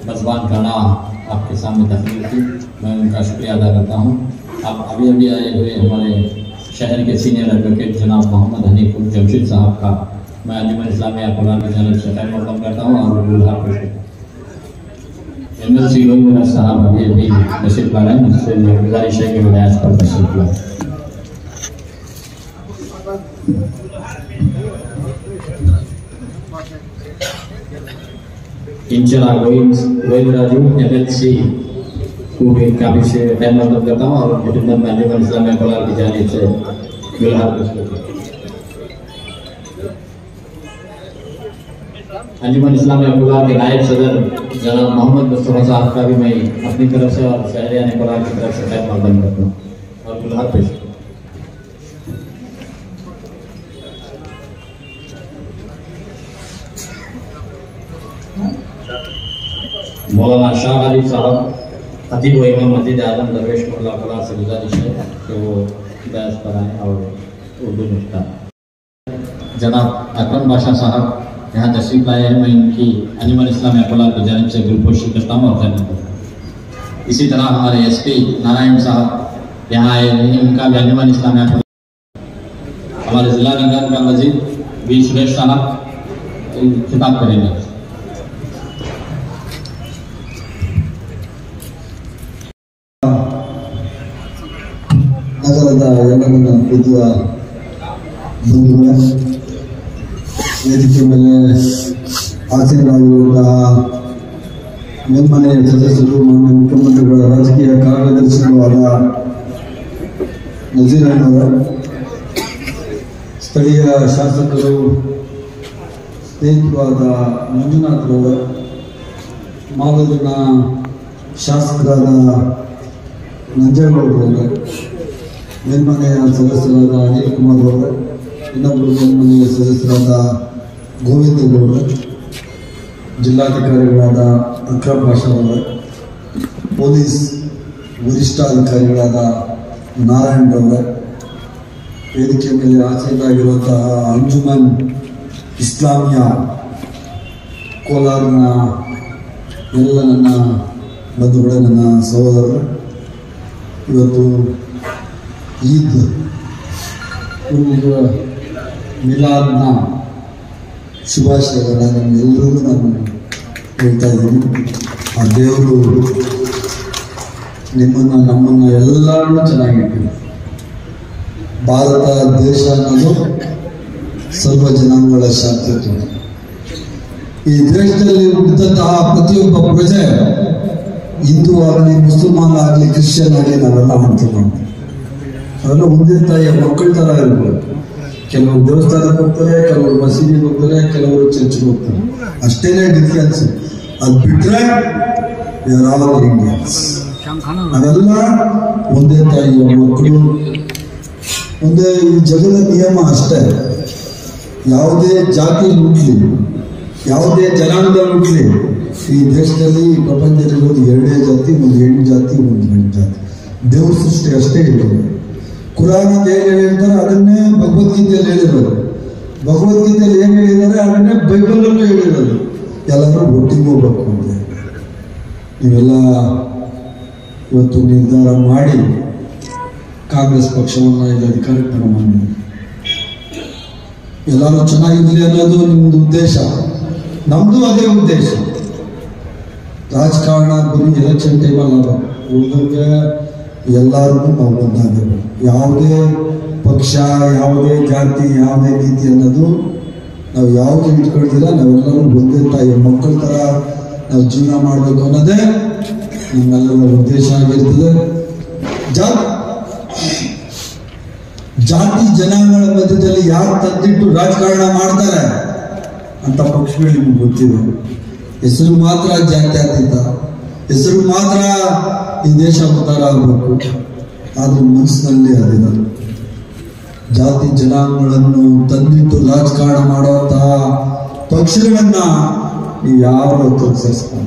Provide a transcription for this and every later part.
मेज़बान करना आपके सामने तकलीफ की मैं उनका शुक्रिया अदा करता हूँ आप अभी अभी आए हुए हमारे शहर के सीनियर एडवोकेट जनाब मोहम्मद हनीफ उल जमशेद साहब का मैं अंजुमन इस्लामिया कुरान की जानब से खैर मकदम करता हूँ और गुल हाफिज एम एल सी मेरा साहब अभी अभी तशरीफ ला रहे हैं मुझसे गुजारिश है कि विलायत पर तशरीफ लाए इंशाल्लाह Govind Govind Raju M L C को भी काफी से खैर मकदम करता हूँ और खिदमत में अंजुमन इस्लामिया कुरान की जानब से गुल हाफिज अंजुमन इस्लाम अब्दुल्ला के नायब सदर जनाब मोहम्मद मुस्तफ़ा साहब का भी मैं अपनी तरफ से और शहरिया ने कुरान की तरफ से खैर मकदम करता हूँ और गुल हाफिज मौलाना शाह अली साहब खतीब व इमाम मस्जिद आजम दरवेश मोहल्ला कला से गुजारिश है कि वो बहस पर आए और उर्दू नुस्खा जनाब अकरम बादशाह साहब यहाँ तशरीफ लाए हैं मैं इनकी अनिमल इस्लाम अकोला की जानब से गुलपोशी करता हूँ और धन्यवाद करता हूँ इसी तरह हमारे एस पी नारायण साहब यहाँ आए हैं उनका भी अनिमल इस्लाम अकोला हमारे जिला नगर का वजीर बी सुरेश साहब खिताब करेंगे ನಗರದ ಎಲ್ಲ ನನ್ನ ಪ್ರೀತಿಯ ಬಂಧುಗಳೇ ವೇದಿಕೆ ಮೇಲೆ ಆಸೀನರಾಗಿರುವಂತಹ ಮೇಲ್ಮನೆಯ ಸದಸ್ಯರು ಮಾನ್ಯ ಮುಖ್ಯಮಂತ್ರಿಗಳ ರಾಜಕೀಯ ಕಾರ್ಯದರ್ಶಿಗಳು ಆದ ನಜೀರ್ ಅಹ್ಮದ್ ಸ್ಥಳೀಯ ಶಾಸಕರು ಸ್ನೇಹಿತರು ಆದ ಮಂಜುನಾಥ್ರವರು ಮಾಲೂರಿನ ಶಾಸಕರಾದ ನಂಜೇಗೌಡರವರು ಮೇಲ್ಮನೆಯ ಸದಸ್ಯರಾದ ಅನಿಲ್ ಕುಮಾರ್ ಅವರು ಇನ್ನೊಬ್ಬರು ಮೇಲ್ಮನೆಯ ಸದಸ್ಯರಾದ ಗೋವಿಂದ ಗೌಡರು ಜಿಲ್ಲಾಧಿಕಾರಿಗಳಾದ ಅಕ್ರಮ್ ಭಾಷಾ ಅವರು ಪೊಲೀಸ್ ವರಿಷ್ಠಾಧಿಕಾರಿಗಳಾದ ನಾರಾಯಣ್ ರವರು ವೇದಿಕೆ ಮೇಲೆ ಆಸೀನಾಗಿರುವಂತಹ ಅಂಜುಮನ್ ಇಸ್ಲಾಮಿಯಾ ಕೋಲಾರಿನ ಎಲ್ಲ ನನ್ನ ಬಂಧುಗಳೇ ನನ್ನ ಸಹೋದರರು ಇವತ್ತು ಈದ್ ಉಲ್ ಮಿಲಾದ್ನ ಶುಭಾಶಯಗಳ ನಿಮ್ಮೆಲ್ಲರಿಗೂ ನಾನು ಹೇಳ್ತಾ ಇದ್ದೀನಿ ಆ ದೇವರು ನಿಮ್ಮನ್ನು ನಮ್ಮನ್ನು ಎಲ್ಲರನ್ನೂ ಚೆನ್ನಾಗಿಟ್ಟಿದೆ ಭಾರತ ದೇಶ ಅನ್ನೋದು ಸರ್ವ ಜನಾಂಗಗಳ ಶಾಂತಿತ್ವ ಈ ದೇಶದಲ್ಲಿ ಹುಟ್ಟಿದಂತಹ ಪ್ರತಿಯೊಬ್ಬ ಪ್ರಜೆ ಹಿಂದೂ ಆಗಲಿ ಮುಸಲ್ಮಾನ್ ಆಗಲಿ ಕ್ರಿಶ್ಚಿಯನ್ ಆಗಲಿ ನಾವೆಲ್ಲ ಅಂತೀವಿ ಅವೆಲ್ಲ ಒಂದೇ ತಾಯಿಯ ಮಕ್ಕಳ ಥರ ಇರ್ಬೋದು ಕೆಲವರು ದೇವಸ್ಥಾನಕ್ಕೆ ಹೋಗ್ತಾರೆ ಕೆಲವರು ಮಸೀದಿಗೆ ಹೋಗ್ತಾರೆ ಕೆಲವರು ಚರ್ಚ್ಗೆ ಹೋಗ್ತಾರೆ ಅಷ್ಟೇನೇ ಡಿಫ್ರೆನ್ಸ್ ಅದು ಬಿಟ್ರೆ ಆಲ್ ಇಂಡಿಯನ್ಸ್ ನಾವೆಲ್ಲ ಒಂದೇ ತಾಯಿಯ ಮಕ್ಕಳು ಒಂದೇ ಈ ಜಗದ ನಿಯಮ ಅಷ್ಟೇ ಯಾವುದೇ ಜಾತಿ ಹುಟ್ಟಲಿ ಯಾವುದೇ ಜನಾಂಗ ಹುಟ್ಟಲಿ ಈ ದೇಶದಲ್ಲಿ ಈ ಪ್ರಪಂಚದಲ್ಲಿರೋದು ಎರಡೇ ಜಾತಿ ಒಂದು ಹೆಣ್ಣು ಜಾತಿ ಒಂದು ಗಂಡು ಜಾತಿ ದೇವ್ರ ಸೃಷ್ಟಿ ಅಷ್ಟೇ ಇರೋದು ಕುರಾನದ ಏನು ಹೇಳಿರ್ತಾರೆ ಅದನ್ನೇ ಭಗವದ್ಗೀತೆಯಲ್ಲಿ ಹೇಳಿರೋದು ಭಗವದ್ಗೀತೆಯಲ್ಲಿ ಏನು ಹೇಳಿದ್ದಾರೆ ಅದನ್ನೇ ಬೈಬಲಲ್ಲೂ ಹೇಳಿರೋದು ಎಲ್ಲರೂ ಒಟ್ಟಿಗೆ ಹೋಗ್ಬೇಕು ಅಂತ ನೀವೆಲ್ಲ ಇವತ್ತು ನಿರ್ಧಾರ ಮಾಡಿ ಕಾಂಗ್ರೆಸ್ ಪಕ್ಷವನ್ನು ಇಲ್ಲಿ ಅಧಿಕಾರಕ್ಕೆ ತಗೊಂಡ್ಬಂದಿದ್ದೀವಿ ಎಲ್ಲರೂ ಚೆನ್ನಾಗಿರ್ಲಿ ಅನ್ನೋದು ನಿಮ್ದು ಉದ್ದೇಶ ನಮ್ದು ಅದೇ ಉದ್ದೇಶ ರಾಜಕಾರಣ ಬರೀ ಎಲೆಕ್ಷನ್ ಟೈಮಲ್ಲಿ ಅಲ್ಲ ಉಳಿದಂಗೆ ಎಲ್ಲರಿಗೂ ನಾವು ಒಂದಾಗಬೇಕು ಯಾವುದೇ ಪಕ್ಷ ಯಾವುದೇ ಜಾತಿ ಯಾವುದೇ ನೀತಿ ಅನ್ನೋದು ನಾವು ಯಾವುದು ಇಟ್ಕೊಳ್ತೀರ ನಾವೆಲ್ಲರೂ ಒಂದೇ ತಾಯಿಯ ಮಕ್ಕಳ ಥರ ನಾವು ಜೀವನ ಮಾಡಬೇಕು ಅನ್ನೋದೇ ನಮ್ಮೆಲ್ಲರ ಉದ್ದೇಶ ಆಗಿರ್ತದೆ ಜಾ ಜಾತಿ ಜನಾಂಗಗಳ ಮಧ್ಯದಲ್ಲಿ ಯಾರು ತಂದಿಟ್ಟು ರಾಜಕಾರಣ ಮಾಡ್ತಾರೆ ಅಂತ ಪಕ್ಷಗಳು ನಿಮ್ಗೆ ಗೊತ್ತಿದೆ ಹೆಸರು ಮಾತ್ರ ಜಾತ್ಯತೀತ ಹೆಸರು ಮಾತ್ರ ಈ ದೇಶ ಉದ್ಧಾರ ಆಗಬೇಕು ಆದ್ರೆ ಮನಸ್ಸಿನಲ್ಲಿ ಅದಿದೆ ಜಾತಿ ಜನಾಂಗಗಳನ್ನು ತಂದಿಟ್ಟು ರಾಜಕಾರಣ ಮಾಡುವಂತಹ ಪಕ್ಷಗಳನ್ನ ನೀವು ಯಾರು ಅನುಸರಿಸ್ತಾರೆ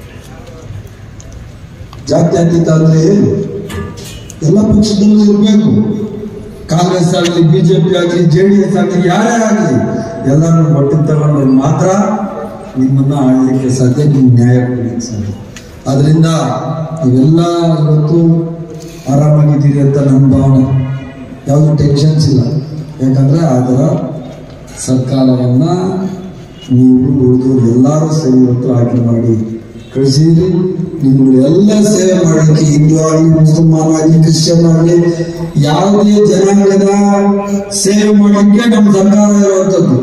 ಜಾತ್ಯತೀತ ಅಂದ್ರೆ ಏನು ಎಲ್ಲ ಪಕ್ಷದಲ್ಲೂ ಇರಬೇಕು ಕಾಂಗ್ರೆಸ್ ಆಗಲಿ ಬಿಜೆಪಿ ಆಗಲಿ ಜೆ ಡಿ ಎಸ್ ಆಗಲಿ ಯಾರೇ ಆಗಲಿ ಎಲ್ಲರನ್ನು ಒಟ್ಟಿಗೆ ತಗೊಂಡ್ರೆ ಮಾತ್ರ ನಿಮ್ಮನ್ನ ಆಳ್ಲಿಕ್ಕೆ ಸಾಧ್ಯ ನಿಮ್ ನ್ಯಾಯ ಕೊಡ್ಲಿಕ್ಕೆ ಸಾಧ್ಯ ಅದರಿಂದ ನೀವೆಲ್ಲ ಇವತ್ತು ಆರಾಮಾಗಿದ್ದೀರಿ ಅಂತ ನನ್ನ ಭಾವನೆ ಯಾವುದು ಟೆನ್ಷನ್ಸ್ ಇಲ್ಲ ಯಾಕಂದ್ರೆ ಅದರ ಸರ್ಕಾರವನ್ನ ನೀವು ಉಳಿದವರು ಎಲ್ಲರೂ ಸೇರಿ ಇವತ್ತು ಆಯ್ಕೆ ಮಾಡಿ ಕಳಿಸಿದ್ರಿ ನಿಮ್ಗಳು ಎಲ್ಲ ಸೇವೆ ಮಾಡಲಿಕ್ಕೆ ಹಿಂದೂ ಆಗಲಿ ಮುಸಲ್ಮಾನ್ ಆಗಲಿ ಕ್ರಿಶ್ಚಿಯನ್ ಆಗಲಿ ಯಾವುದೇ ಜನಾಂಗದ ಸೇವೆ ಮಾಡಲಿಕ್ಕೆ ನಮ್ಮ ಸರ್ಕಾರ ಇರುವಂಥದ್ದು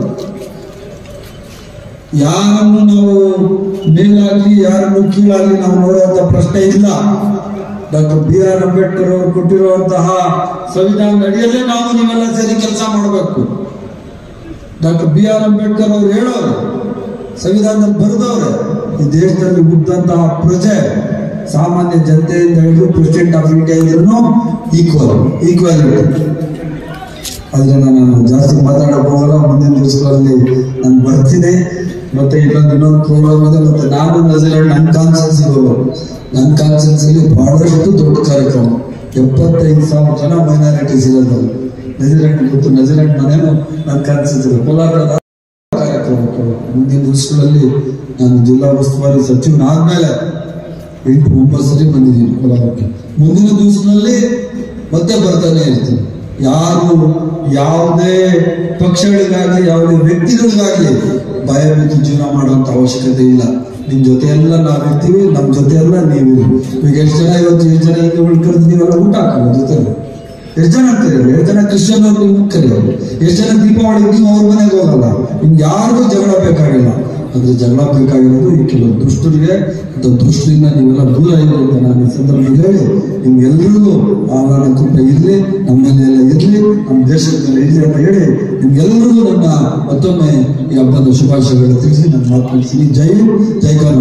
ಯಾರನ್ನು ನಾವು ಮೇಲಾಗ್ಲಿ ಯಾರನ್ನು ಕೀಳಾಗ್ಲಿ ನಾವು ನೋಡುವಂತ ಪ್ರಶ್ನೆ ಇಲ್ಲ ಡಾಕ್ಟರ್ ಬಿ ಆರ್ ಅಂಬೇಡ್ಕರ್ ಅವರು ಕೊಟ್ಟಿರುವಂತಹ ಸಂವಿಧಾನದ ಅಡಿಯಲ್ಲೇ ನಾವು ನೀವೆಲ್ಲ ಸೇರಿ ಕೆಲಸ ಮಾಡಬೇಕು ಡಾಕ್ಟರ್ ಬಿ ಆರ್ ಅಂಬೇಡ್ಕರ್ ಅವರು ಹೇಳೋರು ಸಂವಿಧಾನದಲ್ಲಿ ಬರೆದವ್ರೆ ಈ ದೇಶದಲ್ಲಿ ಹುಟ್ಟಿದಂತಹ ಪ್ರಜೆ ಸಾಮಾನ್ಯ ಜನತೆಯಿಂದ ಹಿಡಿದು ಪ್ರೆಸಿಡೆಂಟ್ ಆಫ್ ಇಂಡಿಯಾ ಇದ್ರೂ ಈಕ್ವಲ್ ಈಕ್ವಾಲಿಟಿ ಅದರಿಂದ ನಾನು ಜಾಸ್ತಿ ಮಾತಾಡಕ್ ಹೋಗಲ್ಲ ಮುಂದಿನ ದಿವಸಗಳಲ್ಲಿ ನಾನು ಬರ್ತೀನಿ ಮತ್ತೆ ಇನ್ನೊಂದು ಇನ್ನೊಂದು ಪ್ರೋಗ್ರಾಮ್ ಇದೆ ಮತ್ತೆ ನಾನು ನಜರ್ಯಾಂಡ್ ನನ್ನ ಕಾನ್ಫರೆನ್ಸ್ ನನ್ನ ಕಾನ್ಫರೆನ್ಸ್ ಅಲ್ಲಿ ಬಹಳಷ್ಟು ದೊಡ್ಡ ಕಾರ್ಯಕ್ರಮ ಎಪ್ಪತ್ತೈದು ಸಾವಿರ ಜನ ಮೈನಾರಿಟೀಸ್ ಇರೋದು ನಜರ್ಯಾಂಡ್ ಗೊತ್ತು ನಜರ್ಯಾಂಡ್ ಮನೇನು ನನ್ನ ಕಾನ್ಫರೆನ್ಸ್ ಇದೆ ಕೋಲಾರದ ಕಾರ್ಯಕ್ರಮಕ್ಕೆ ಮುಂದಿನ ದಿವಸಗಳಲ್ಲಿ ನಾನು ಜಿಲ್ಲಾ ಉಸ್ತುವಾರಿ ಸಚಿವನಾದ್ಮೇಲೆ ಎಂಟು ಒಂಬತ್ತು ಸರಿ ಬಂದಿದ್ದೀನಿ ಕೋಲಾರಕ್ಕೆ ಮುಂದಿನ ದಿವಸಗಳಲ್ಲಿ ಮತ್ತೆ ಬರ್ತಾನೆ ಇರ್ತೀನಿ ಯಾರು ಯಾವುದೇ ಪಕ್ಷಗಳಿಗಾಗಲಿ ಯಾವುದೇ ವ್ಯಕ್ತಿಗಳಿಗಾಗಲಿ ಭಯ ಬಿದ್ದು ಜೀವನ ಮಾಡುವಂತ ಅವಶ್ಯಕತೆ ಇಲ್ಲ ನಿಮ್ ಜೊತೆ ಎಲ್ಲ ನಾವಿರ್ತೀವಿ ನಮ್ ಜೊತೆ ಎಲ್ಲ ನೀವು ಈಗ ಎಷ್ಟು ಜನ ಇವತ್ತು ಎಷ್ಟು ಜನ ಹಿಂಗೆ ಉಳ್ಕರ್ದು ನೀವೆಲ್ಲ ಊಟ ಹಾಕಲ್ಲ ಜೊತೆಲಿ ಎಷ್ಟು ಜನ ಕರೆಯೋರು ಎಷ್ಟು ಜನ ಕ್ರಿಶ್ಚಿಯನ್ ಅವ್ರು ನಿಮ್ಗೆ ಕರೆಯೋರು ಎಷ್ಟು ಜನ ದೀಪಾವಳಿಗೆ ನೀವು ಅವ್ರ ಮನೆಗೆ ಹೋಗಲ್ಲ ನಿಮ್ಗೆ ಯಾರಿಗೂ ಜಗಳ ಬೇಕಾಗಿಲ್ಲ ಅಂದ್ರೆ ಜಗಳ ಬೇಕಾಗಿರೋದು ಈ ಕೆಲವು ದುಷ್ಟರಿಗೆ ಅಥವಾ ದುಷ್ಟರಿಂದ ನೀವೆಲ್ಲ ದೂರ ಇರಿ ಅಂತ ನಾನು ಈ ಸಂದರ್ಭದಲ್ಲಿ ಹೇಳಿ ನಿಮ್ಗೆಲ್ರಿಗೂ ಆಹ್ಲಾದ ಕೃಪೆ ಇರಲಿ ನಮ್ಮ ಮೇಲೆ ಎಲ್ಲ ಇರಲಿ ನಮ್ಮ ದೇಶದ ಮೇಲೆ ಇರಲಿ ಅಂತ ಹೇಳಿ ನಿಮ್ಗೆಲ್ರಿಗೂ ನನ್ನ ಮತ್ತೊಮ್ಮೆ ಈ ಹಬ್ಬದ ಶುಭಾಶಯಗಳು ತಿಳಿಸಿ ನನ್ನ ಮಾತು ಮುಗಿಸ್ತೀನಿ ಜೈ ಹಿಂದ್, ಜೈ ಕರ್ನಾಟಕ